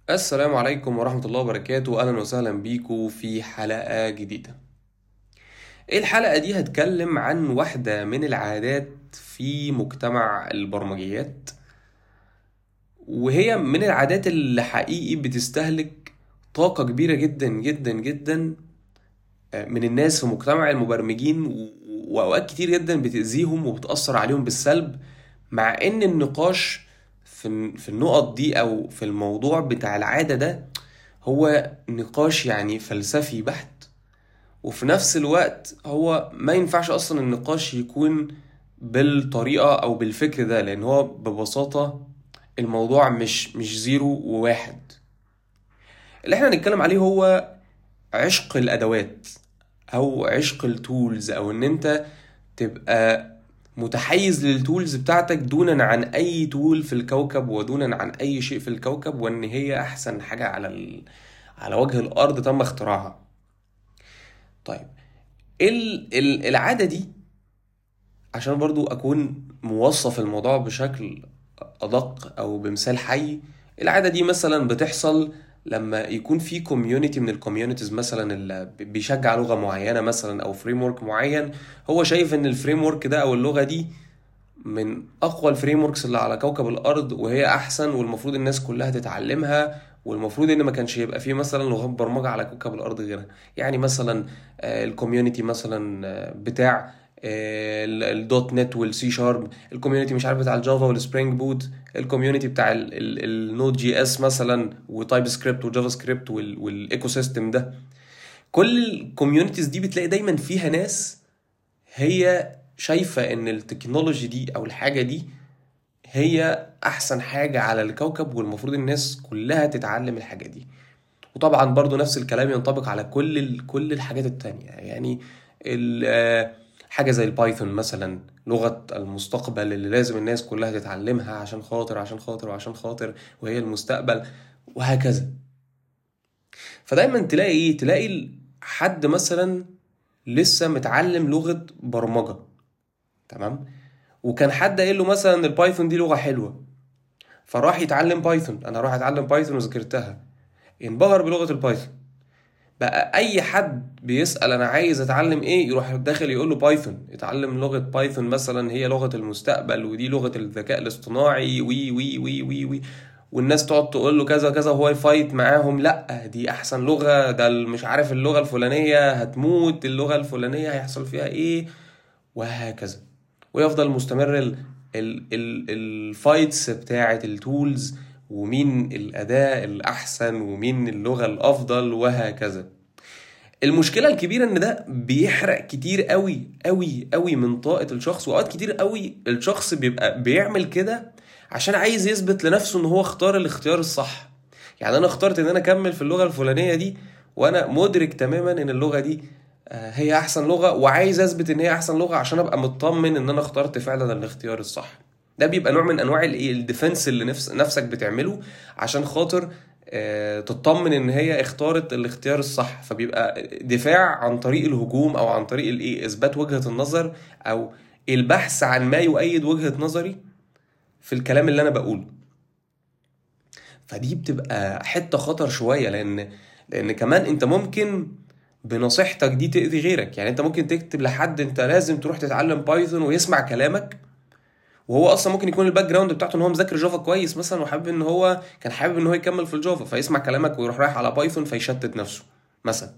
السلام عليكم ورحمة الله وبركاته أهلا وسهلا بيكم في حلقة جديدة الحلقة دي هتكلم عن واحدة من العادات في مجتمع البرمجيات وهي من العادات اللي حقيقي بتستهلك طاقة كبيرة جدا جدا جدا من الناس في مجتمع المبرمجين و- وأوقات كتير جدا بتأذيهم وبتأثر عليهم بالسلب مع إن النقاش في في النقط دي أو في الموضوع بتاع العادة ده هو نقاش يعني فلسفي بحت وفي نفس الوقت هو ما ينفعش أصلا النقاش يكون بالطريقة أو بالفكر ده لأن هو ببساطة الموضوع مش مش زيرو وواحد اللي احنا هنتكلم عليه هو عشق الادوات او عشق التولز او ان انت تبقى متحيز للتولز بتاعتك دونا عن اي تول في الكوكب ودونا عن اي شيء في الكوكب وان هي احسن حاجة على ال... على وجه الارض تم اختراعها طيب ال... ال... العادة دي عشان برضو اكون موصف الموضوع بشكل ادق او بمثال حي العاده دي مثلا بتحصل لما يكون في كوميونتي من الكوميونيتيز مثلا اللي بيشجع لغه معينه مثلا او فريم ورك معين هو شايف ان الفريم ورك ده او اللغه دي من اقوى الفريم وركس اللي على كوكب الارض وهي احسن والمفروض الناس كلها تتعلمها والمفروض ان ما كانش يبقى فيه مثلا لغات برمجه على كوكب الارض غيرها يعني مثلا الكوميونتي مثلا آه، بتاع الدوت نت والسي شارب الكوميونتي مش عارف بتاع الجافا والسبرينج بوت الكوميونتي بتاع النود جي اس مثلا وتايب سكريبت وجافا سكريبت والايكو سيستم ده كل الكوميونيتيز دي بتلاقي دايما فيها ناس هي شايفة ان التكنولوجي دي او الحاجة دي هي احسن حاجة على الكوكب والمفروض الناس كلها تتعلم الحاجة دي وطبعا برضو نفس الكلام ينطبق على كل ال... كل الحاجات التانية يعني ال... آه، حاجة زي البايثون مثلا لغة المستقبل اللي لازم الناس كلها تتعلمها عشان خاطر عشان خاطر وعشان خاطر وهي المستقبل وهكذا فدايما تلاقي ايه تلاقي ال- حد مثلا لسه متعلم لغة برمجة تمام وكان حد قايل له مثلا البايثون دي لغة حلوة فراح يتعلم بايثون انا راح اتعلم بايثون وذاكرتها انبهر بلغة البايثون بقى اي حد بيسأل انا عايز اتعلم ايه يروح داخل يقول له بايثون اتعلم لغة بايثون مثلا هي لغة المستقبل ودي لغة الذكاء الاصطناعي وي وي وي وي وي والناس تقعد تقول له كذا كذا وهو يفايت معاهم لا دي احسن لغة ده ال- مش عارف اللغة الفلانية هتموت اللغة الفلانية هيحصل فيها ايه وهكذا ويفضل مستمر ال ال ال الفايتس بتاعة التولز ومين الأداة الأحسن ومين اللغة الأفضل وهكذا المشكلة الكبيرة إن ده بيحرق كتير قوي قوي قوي من طاقة الشخص وأوقات كتير قوي الشخص بيبقى بيعمل كده عشان عايز يثبت لنفسه إن هو اختار الاختيار الصح يعني أنا اخترت إن أنا أكمل في اللغة الفلانية دي وأنا مدرك تماما إن اللغة دي آه، هي أحسن لغة وعايز أثبت إن هي أحسن لغة عشان أبقى مطمن إن أنا اخترت فعلا الاختيار الصح ده بيبقى نوع من انواع الايه الديفنس اللي نفس نفسك بتعمله عشان خاطر آه، تطمن ان هي اختارت الاختيار الصح فبيبقى دفاع عن طريق الهجوم او عن طريق الايه اثبات وجهة النظر او البحث عن ما يؤيد وجهة نظري في الكلام اللي انا بقوله فدي بتبقى حتة خطر شوية لان لان كمان انت ممكن بنصيحتك دي تأذي غيرك يعني انت ممكن تكتب لحد انت لازم تروح تتعلم بايثون ويسمع كلامك وهو اصلا ممكن يكون الباك جراوند بتاعته ان هو مذاكر جافا كويس مثلا وحابب ان هو كان حابب ان هو يكمل في الجافا فيسمع كلامك ويروح رايح على بايثون فيشتت نفسه مثلا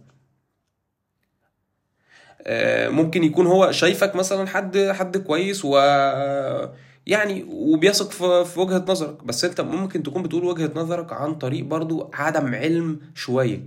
آه، ممكن يكون هو شايفك مثلا حد حد كويس و يعني وبيثق في في وجهة نظرك بس انت ممكن تكون بتقول وجهة نظرك عن طريق برضو عدم علم شوية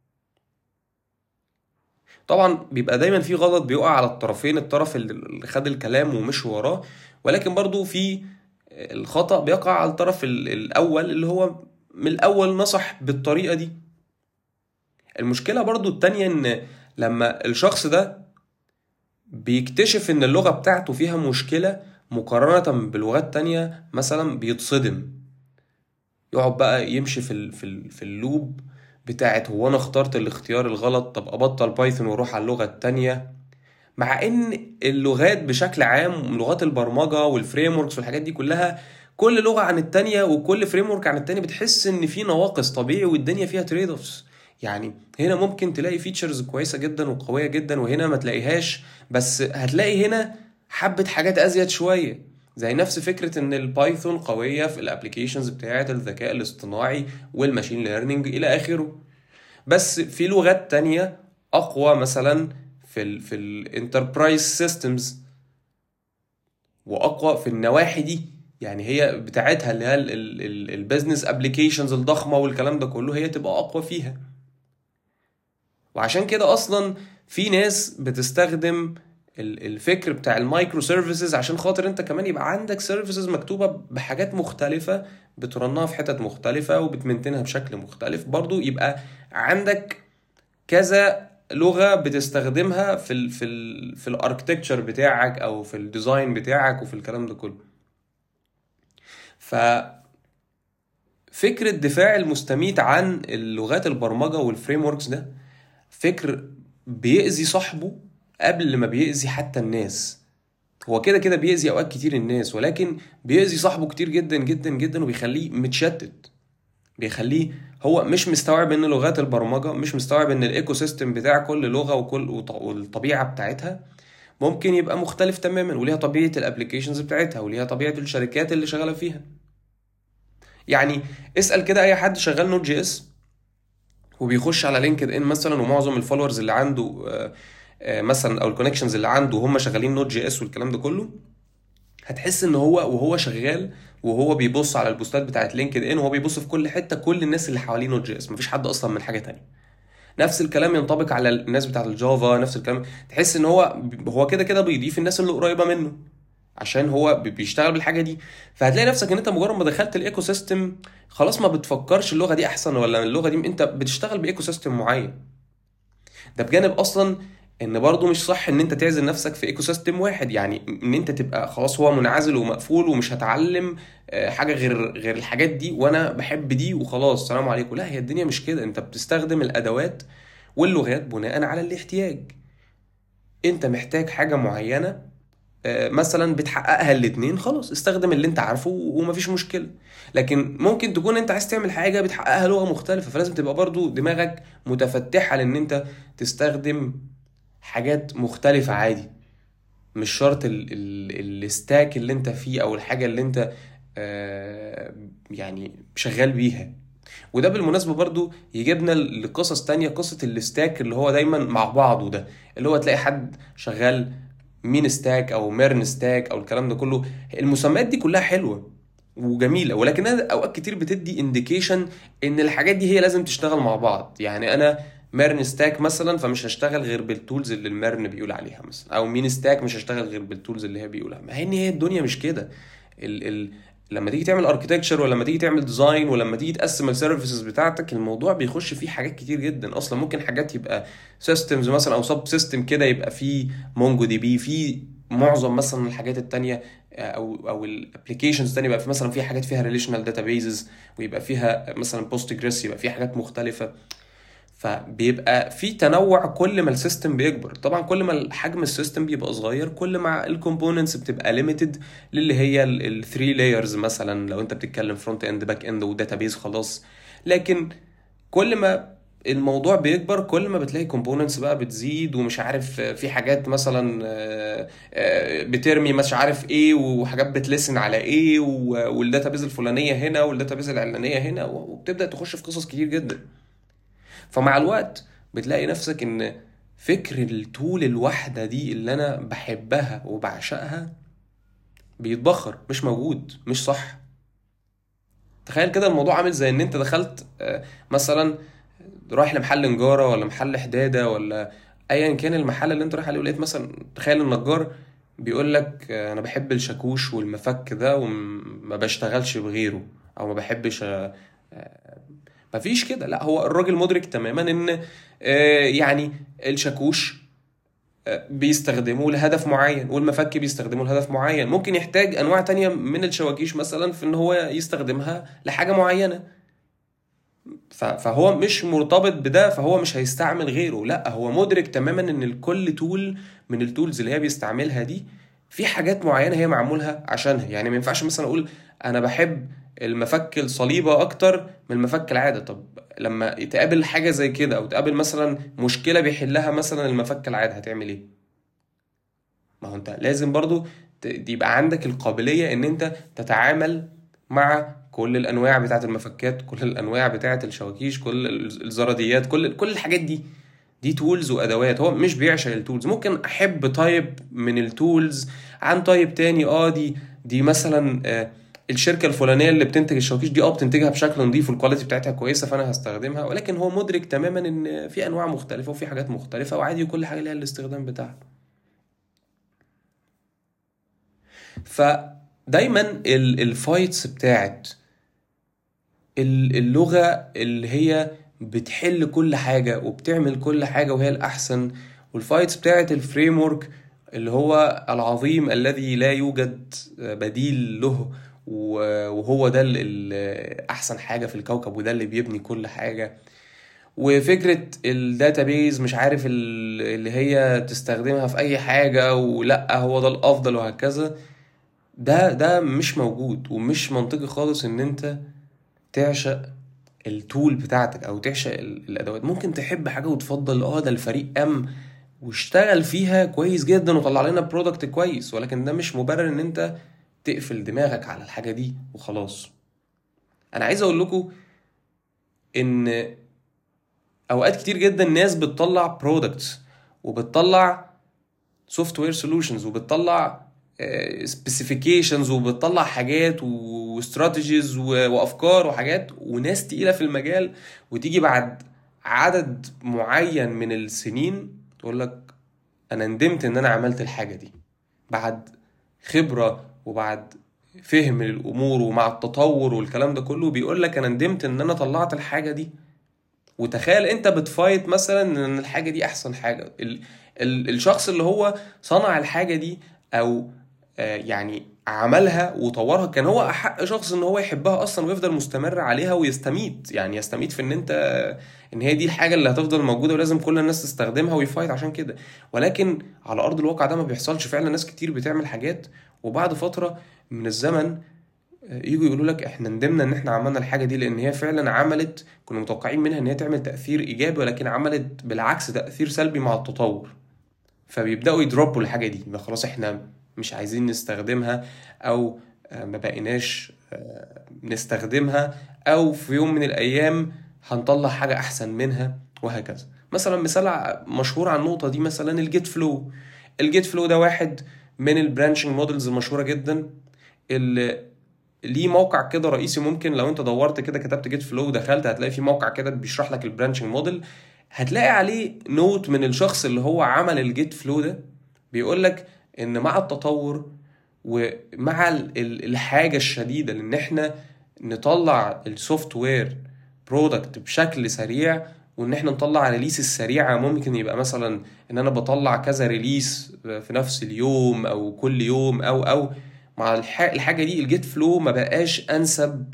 طبعا بيبقى دايما في غلط بيقع على الطرفين الطرف اللي خد الكلام ومشي وراه ولكن برضو في الخطأ بيقع على الطرف ال- الأول اللي هو من الأول نصح بالطريقة دي المشكلة برضو التانية إن لما الشخص ده بيكتشف إن اللغة بتاعته فيها مشكلة مقارنة بلغات تانية مثلا بيتصدم يقعد بقى يمشي في ال في ال في اللوب بتاعت هو انا اخترت الاختيار الغلط طب ابطل بايثون واروح على اللغة التانية مع ان اللغات بشكل عام لغات البرمجة والفريم وركس والحاجات دي كلها كل لغه عن التانية وكل فريم ورك عن التانية بتحس ان في نواقص طبيعي والدنيا فيها تريد اوفز يعني هنا ممكن تلاقي فيتشرز كويسه جدا وقويه جدا وهنا ما تلاقيهاش بس هتلاقي هنا حبه حاجات ازيد شويه زي نفس فكره ان البايثون قويه في الابلكيشنز بتاعه الذكاء الاصطناعي والماشين ليرنينج الى اخره بس في لغات تانية اقوى مثلا في ال في الانتربرايز سيستمز واقوى في النواحي دي يعني هي بتاعتها اللي هي البيزنس ابلكيشنز الضخمه والكلام ده كله هي تبقى اقوى فيها وعشان كده اصلا في ناس بتستخدم الفكر بتاع المايكرو سيرفيسز عشان خاطر انت كمان يبقى عندك سيرفيسز مكتوبه بحاجات مختلفه بترنها في حتت مختلفه وبتمنتنها بشكل مختلف برضو يبقى عندك كذا لغه بتستخدمها في ال في ال في الاركتكتشر بتاعك او في الديزاين بتاعك وفي الكلام ده كله ف فكرة دفاع المستميت عن اللغات البرمجة والفريم وركس ده فكر بيأذي صاحبه قبل ما بيأذي حتى الناس هو كده كده بيأذي أوقات كتير الناس ولكن بيأذي صاحبه كتير جدا جدا جدا وبيخليه متشتت بيخليه هو مش مستوعب ان لغات البرمجه مش مستوعب ان الايكو سيستم بتاع كل لغه وكل والطبيعه بتاعتها ممكن يبقى مختلف تماما وليها طبيعه الابلكيشنز بتاعتها وليها طبيعه الشركات اللي شغاله فيها يعني اسال كده اي حد شغال نوت جي اس وبيخش على لينكد ان مثلا ومعظم الفولورز اللي عنده مثلا او الكونكشنز اللي عنده هم شغالين نوت جي اس والكلام ده كله هتحس ان هو وهو شغال وهو بيبص على البوستات بتاعت لينكد ان وهو بيبص في كل حته كل الناس اللي حواليه نوت جي اس مفيش حد اصلا من حاجه تانية نفس الكلام ينطبق على الناس بتاعت الجافا نفس الكلام تحس ان هو هو كده كده بيضيف الناس اللي قريبه منه عشان هو بيشتغل بالحاجه دي فهتلاقي نفسك ان انت مجرد ما دخلت الايكو سيستم خلاص ما بتفكرش اللغه دي احسن ولا اللغه دي انت بتشتغل بايكو سيستم معين ده بجانب اصلا ان برضه مش صح ان انت تعزل نفسك في ايكو سيستم واحد يعني ان انت تبقى خلاص هو منعزل ومقفول ومش هتعلم حاجه غير غير الحاجات دي وانا بحب دي وخلاص سلام عليكم لا هي الدنيا مش كده انت بتستخدم الادوات واللغات بناء على الاحتياج انت محتاج حاجه معينه مثلا بتحققها الاتنين خلاص استخدم اللي انت عارفه ومفيش مشكله لكن ممكن تكون انت عايز تعمل حاجه بتحققها لغه مختلفه فلازم تبقى برضو دماغك متفتحه لان انت تستخدم حاجات مختلفة عادي مش شرط الستاك اللي انت فيه او الحاجة اللي انت آه يعني شغال بيها وده بالمناسبة برضو يجيبنا لقصص تانية قصة الستاك اللي هو دايما مع بعضه ده اللي هو تلاقي حد شغال مين ستاك او ميرن ستاك او الكلام ده كله المسميات دي كلها حلوة وجميلة ولكنها اوقات كتير بتدي انديكيشن ان الحاجات دي هي لازم تشتغل مع بعض يعني انا ميرن ستاك مثلا فمش هشتغل غير بالتولز اللي الميرن بيقول عليها مثلا او مين ستاك مش هشتغل غير بالتولز اللي هي بيقولها ما هي ان هي الدنيا مش كده ال ال لما تيجي تعمل اركتكتشر ولما تيجي تعمل ديزاين ولما تيجي تقسم السيرفيسز بتاعتك الموضوع بيخش فيه حاجات كتير جدا اصلا ممكن حاجات يبقى سيستمز مثلا او سب سيستم كده يبقى فيه مونجو دي بي في معظم مثلا الحاجات التانية او او الابلكيشنز التانية يبقى في مثلا في حاجات فيها ريليشنال داتابيزز ويبقى فيها مثلا بوست جريس يبقى فيها حاجات مختلفه فبيبقى في تنوع كل ما السيستم بيكبر طبعا كل ما حجم السيستم بيبقى صغير كل ما الكومبوننتس بتبقى ليميتد للي هي الثري لايرز مثلا لو انت بتتكلم فرونت اند باك اند وداتابيز خلاص لكن كل ما الموضوع بيكبر كل ما بتلاقي كومبوننتس بقى بتزيد ومش عارف في حاجات مثلا بترمي مش عارف ايه وحاجات بتلسن على ايه والداتابيز الفلانيه هنا والداتابيز العلانيه هنا وبتبدا تخش في قصص كتير جدا فمع الوقت بتلاقي نفسك ان فكر التول الواحدة دي اللي انا بحبها وبعشقها بيتبخر مش موجود مش صح تخيل كده الموضوع عامل زي ان انت دخلت مثلا رايح لمحل نجارة ولا محل حدادة ولا ايا كان المحل اللي انت رايح عليه ولقيت مثلا تخيل النجار بيقول لك انا بحب الشاكوش والمفك ده وما بشتغلش بغيره او ما بحبش مفيش كده لا هو الراجل مدرك تماما ان يعني الشاكوش بيستخدموه لهدف معين والمفك بيستخدموه لهدف معين ممكن يحتاج انواع تانية من الشواكيش مثلا في ان هو يستخدمها لحاجة معينة فهو مش مرتبط بده فهو مش هيستعمل غيره لا هو مدرك تماما ان كل تول من التولز اللي هي بيستعملها دي في حاجات معينه هي معمولها عشانها يعني ما ينفعش مثلا اقول انا بحب المفك الصليبه اكتر من المفك العاده طب لما تقابل حاجه زي كده او تقابل مثلا مشكله بيحلها مثلا المفك العاده هتعمل ايه ما هو انت لازم برضو يبقى عندك القابليه ان انت تتعامل مع كل الانواع بتاعه المفكات كل الانواع بتاعه الشواكيش كل الزراديات كل كل الحاجات دي دي تولز وادوات هو مش بيعشق التولز ممكن احب تايب من التولز عن تايب تاني اه دي دي مثلا آه الشركه الفلانيه اللي بتنتج الشواكيش دي اه بتنتجها بشكل نظيف والكواليتي بتاعتها كويسه فانا هستخدمها ولكن هو مدرك تماما ان في انواع مختلفه وفي حاجات مختلفه وعادي وكل حاجه ليها الاستخدام بتاعها فدايما الفايتس بتاعت اللغه اللي هي بتحل كل حاجه وبتعمل كل حاجه وهي الاحسن والفايتس بتاعت الفريم ورك اللي هو العظيم الذي لا يوجد بديل له وهو ده احسن حاجه في الكوكب وده اللي بيبني كل حاجه وفكره الداتابيز مش عارف اللي هي تستخدمها في اي حاجه ولا هو ده الافضل وهكذا ده ده مش موجود ومش منطقي خالص ان انت تعشق التول بتاعتك او تعشق الادوات ممكن تحب حاجه وتفضل اه ده الفريق ام واشتغل فيها كويس جدا وطلع لنا برودكت كويس ولكن ده مش مبرر ان انت تقفل دماغك على الحاجه دي وخلاص انا عايز اقول لكم ان اوقات كتير جدا ناس بتطلع برودكتس وبتطلع سوفت وير سولوشنز وبتطلع سبيسيفيكيشنز وبتطلع حاجات واستراتيجيز وافكار وحاجات وناس تقيله في المجال وتيجي بعد عدد معين من السنين تقول لك انا ندمت ان انا عملت الحاجه دي بعد خبره وبعد فهم للامور ومع التطور والكلام ده كله بيقول لك انا ندمت ان انا طلعت الحاجه دي وتخيل انت بتفايت مثلا ان الحاجه دي احسن حاجه ال ال الشخص اللي هو صنع الحاجه دي او يعني عملها وطورها كان هو احق شخص ان هو يحبها اصلا ويفضل مستمر عليها ويستميت يعني يستميت في ان انت ان هي دي الحاجه اللي هتفضل موجوده ولازم كل الناس تستخدمها ويفايت عشان كده ولكن على ارض الواقع ده ما بيحصلش فعلا ناس كتير بتعمل حاجات وبعد فتره من الزمن يجوا يقولوا لك احنا ندمنا ان احنا عملنا الحاجه دي لان هي فعلا عملت كنا متوقعين منها ان هي تعمل تاثير ايجابي ولكن عملت بالعكس تاثير سلبي مع التطور فبيبداوا يدروبوا الحاجه دي خلاص احنا مش عايزين نستخدمها او ما بقيناش نستخدمها او في يوم من الايام هنطلع حاجه احسن منها وهكذا مثلا مثال مشهور عن النقطه دي مثلا الجيت فلو الجيت فلو ده واحد من البرانشنج مودلز المشهوره جدا اللي ليه موقع كده رئيسي ممكن لو انت دورت كده كتبت جيت فلو دخلت هتلاقي في موقع كده بيشرح لك البرانشنج موديل هتلاقي عليه نوت من الشخص اللي هو عمل الجيت فلو ده بيقول لك ان مع التطور ومع الحاجه الشديده لان احنا نطلع السوفت وير برودكت بشكل سريع وان احنا نطلع ريليس السريعه ممكن يبقى مثلا ان انا بطلع كذا ريليس في نفس اليوم او كل يوم او او مع الحاجه دي الجيت فلو ما بقاش انسب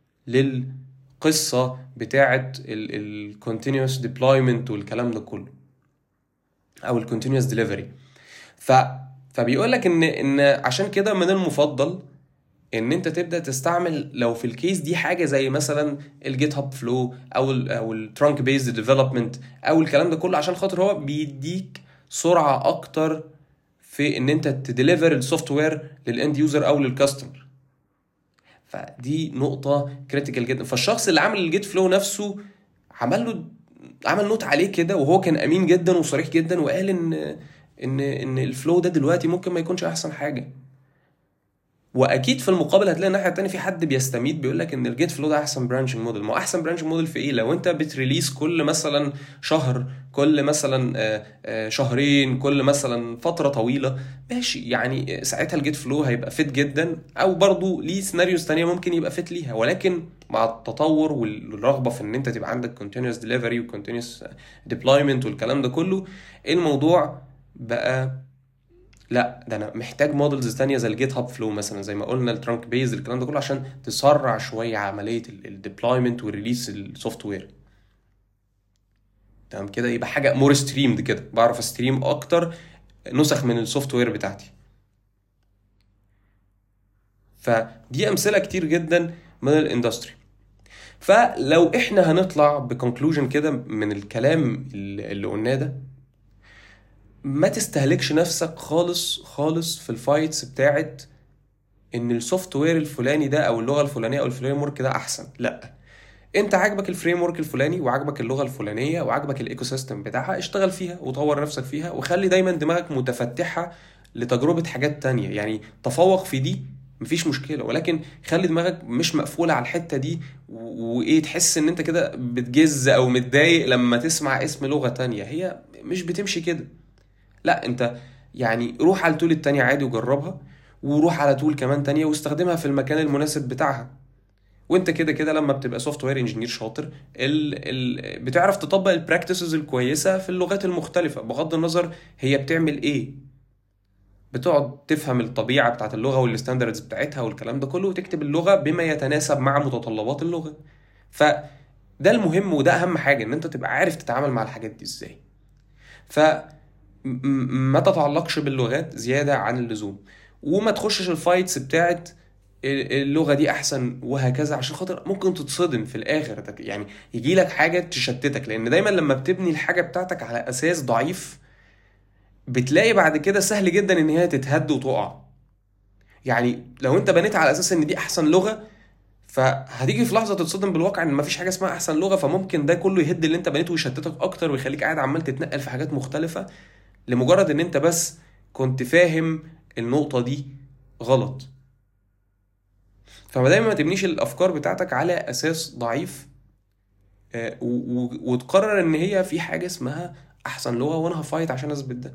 للقصه بتاعه الكونتينوس ديبلويمنت والكلام ده كله او الكونتينوس ديليفري ف فبيقول لك ان ان عشان كده من المفضل ان انت تبدا تستعمل لو في الكيس دي حاجه زي مثلا الجيت هاب فلو او ال او الترانك بيزد ديفلوبمنت او الكلام ده كله عشان خاطر هو بيديك سرعه اكتر في ان انت تديليفر السوفت وير للاند يوزر او للكاستمر فدي نقطه كريتيكال جدا فالشخص اللي عمل الجيت فلو نفسه عمل له عمل نوت عليه كده وهو كان امين جدا وصريح جدا وقال ان ان ان الفلو ده دلوقتي ممكن ما يكونش احسن حاجه واكيد في المقابل هتلاقي الناحيه التانيه في حد بيستميت بيقول لك ان الجيت فلو ده احسن برانشنج موديل ما هو احسن برانشنج موديل في ايه لو انت بتريليس كل مثلا شهر كل مثلا شهرين كل مثلا فتره طويله ماشي يعني ساعتها الجيت فلو هيبقى فيت جدا او برضه ليه سيناريوز تانية ممكن يبقى فيت ليها ولكن مع التطور والرغبه في ان انت تبقى عندك كونتينوس ديليفري وكونتينوس ديبلويمنت والكلام ده كله الموضوع بقى لا ده انا محتاج مودلز تانية زي الجيت هاب فلو مثلا زي ما قلنا الترانك بيز الكلام ده كله عشان تسرع شويه عمليه الديبلويمنت وريليس السوفت وير تمام كده يبقى حاجه مور ستريمد كده بعرف استريم اكتر نسخ من السوفت وير بتاعتي فدي امثله كتير جدا من الاندستري فلو احنا هنطلع بكونكلوجن كده من الكلام اللي قلناه ده ما تستهلكش نفسك خالص خالص في الفايتس بتاعت ان السوفت وير الفلاني ده او اللغه الفلانيه او الفريم ورك ده احسن لا انت عاجبك الفريم ورك الفلاني وعاجبك اللغه الفلانيه وعاجبك الايكو سيستم بتاعها اشتغل فيها وطور نفسك فيها وخلي دايما دماغك متفتحه لتجربه حاجات تانية يعني تفوق في دي مفيش مشكله ولكن خلي دماغك مش مقفوله على الحته دي وايه تحس ان انت كده بتجز او متضايق لما تسمع اسم لغه تانية هي مش بتمشي كده لا انت يعني روح على التول التانية عادي وجربها وروح على تول كمان تانية واستخدمها في المكان المناسب بتاعها وانت كده كده لما بتبقى سوفت وير انجينير شاطر ال ال بتعرف تطبق البراكتسز الكويسه في اللغات المختلفه بغض النظر هي بتعمل ايه بتقعد تفهم الطبيعه بتاعت اللغه والستاندردز بتاعتها والكلام ده كله وتكتب اللغه بما يتناسب مع متطلبات اللغه فده المهم وده اهم حاجه ان انت تبقى عارف تتعامل مع الحاجات دي ازاي ف ما تتعلقش باللغات زياده عن اللزوم وما تخشش الفايتس بتاعت اللغه دي احسن وهكذا عشان خاطر ممكن تتصدم في الاخر يعني يجي لك حاجه تشتتك لان دايما لما بتبني الحاجه بتاعتك على اساس ضعيف بتلاقي بعد كده سهل جدا ان هي تتهد وتقع يعني لو انت بنيت على اساس ان دي احسن لغه فهتيجي في لحظه تتصدم بالواقع ان مفيش حاجه اسمها احسن لغه فممكن ده كله يهد اللي انت بنيته ويشتتك اكتر ويخليك قاعد عمال تتنقل في حاجات مختلفه لمجرد ان انت بس كنت فاهم النقطه دي غلط فدايما ما تبنيش الافكار بتاعتك على اساس ضعيف آه، وتقرر ان هي في حاجه اسمها احسن لغه وانا هفايت عشان اثبت ده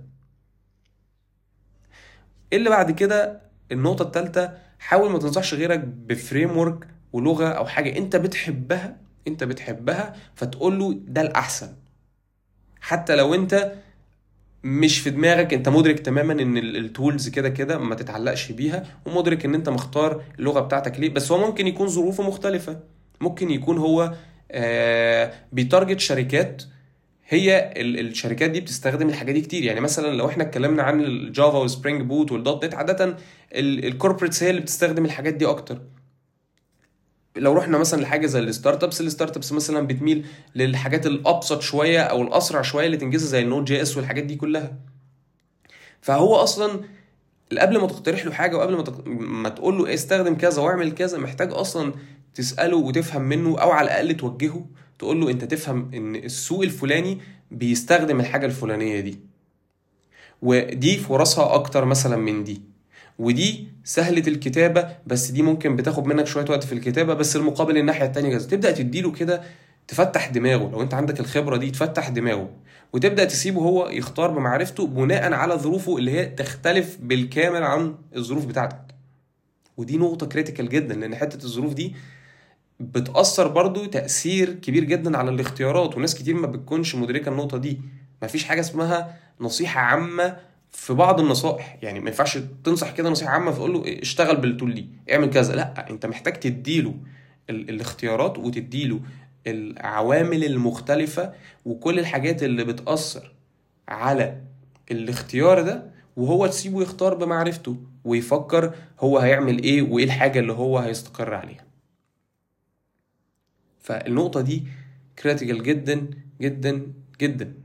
اللي بعد كده النقطه الثالثه حاول ما تنصحش غيرك بفريم ورك ولغه او حاجه انت بتحبها انت بتحبها فتقول له ده الاحسن حتى لو انت مش في دماغك انت مدرك تماما ان التولز كده كده ما تتعلقش بيها ومدرك ان انت مختار اللغه بتاعتك ليه بس هو ممكن يكون ظروفه مختلفه ممكن يكون هو آه بيتارجت شركات هي الشركات دي بتستخدم الحاجات دي كتير يعني مثلا لو احنا اتكلمنا عن الجافا والسبرينج بوت والدوت نت عاده الكوربريتس هي اللي بتستخدم الحاجات دي اكتر لو رحنا مثلا لحاجه زي الستارت ابس الستارت ابس مثلا بتميل للحاجات الابسط شويه او الاسرع شويه اللي تنجزها زي النود جي اس والحاجات دي كلها فهو اصلا قبل ما تقترح له حاجه وقبل ما تق... ما تقول له استخدم كذا واعمل كذا محتاج اصلا تساله وتفهم منه او على الاقل توجهه تقول له انت تفهم ان السوق الفلاني بيستخدم الحاجه الفلانيه دي ودي فرصها اكتر مثلا من دي ودي سهلة الكتابة بس دي ممكن بتاخد منك شوية وقت في الكتابة بس المقابل الناحية التانية جاهزة تبدأ تديله كده تفتح دماغه لو انت عندك الخبرة دي تفتح دماغه وتبدأ تسيبه هو يختار بمعرفته بناء على ظروفه اللي هي تختلف بالكامل عن الظروف بتاعتك ودي نقطة كريتيكال جدا لأن حتة الظروف دي بتأثر برضو تأثير كبير جدا على الاختيارات وناس كتير ما بتكونش مدركة النقطة دي مفيش حاجة اسمها نصيحة عامة في بعض النصائح يعني ما ينفعش تنصح كده نصيحه عامه فتقول له اشتغل بالتول دي اعمل كذا لا انت محتاج تديله الاختيارات وتديله العوامل المختلفه وكل الحاجات اللي بتاثر على الاختيار ده وهو تسيبه يختار بمعرفته ويفكر هو هيعمل ايه وايه الحاجه اللي هو هيستقر عليها فالنقطه دي كريتيكال جدا جدا جدا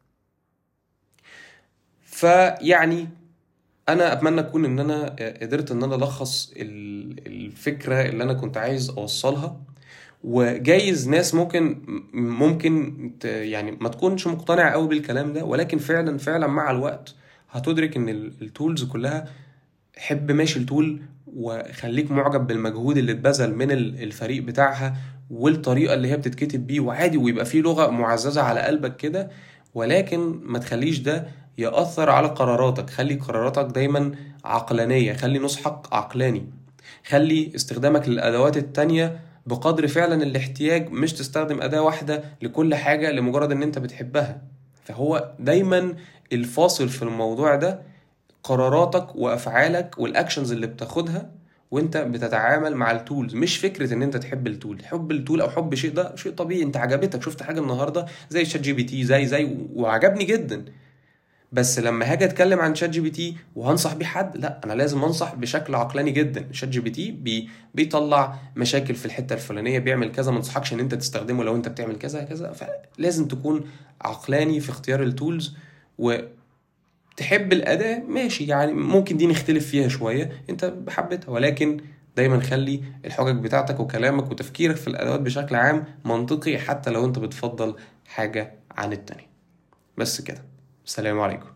فيعني انا اتمنى اكون ان انا قدرت ان انا الخص الفكره اللي انا كنت عايز اوصلها وجايز ناس ممكن ممكن يعني ما تكونش مقتنع قوي بالكلام ده ولكن فعلا فعلا مع الوقت هتدرك ان التولز كلها حب ماشي التول وخليك معجب بالمجهود اللي اتبذل من الفريق بتاعها والطريقه اللي هي بتتكتب بيه وعادي ويبقى فيه لغه معززه على قلبك كده ولكن ما تخليش ده يأثر على قراراتك خلي قراراتك دايما عقلانية خلي نصحك عقلاني خلي استخدامك للأدوات التانية بقدر فعلا الاحتياج مش تستخدم أداة واحدة لكل حاجة لمجرد إن أنت بتحبها فهو دايما الفاصل في الموضوع ده قراراتك وأفعالك والأكشنز اللي بتاخدها وانت بتتعامل مع التولز مش فكره ان انت تحب التول حب التول او حب شيء ده شيء طبيعي انت عجبتك شفت حاجه النهارده زي شات جي بي تي زي زي وعجبني جدا بس لما هاجي اتكلم عن شات جي بي تي وهنصح بيه حد لا انا لازم انصح بشكل عقلاني جدا شات جي بي تي بي بيطلع مشاكل في الحته الفلانيه بيعمل كذا ما انصحكش ان انت تستخدمه لو انت بتعمل كذا كذا فلازم تكون عقلاني في اختيار التولز وتحب الاداه ماشي يعني ممكن دي نختلف فيها شويه انت حبيتها ولكن دايما خلي الحجج بتاعتك وكلامك وتفكيرك في الادوات بشكل عام منطقي حتى لو انت بتفضل حاجه عن التانية بس كده السلام عليكم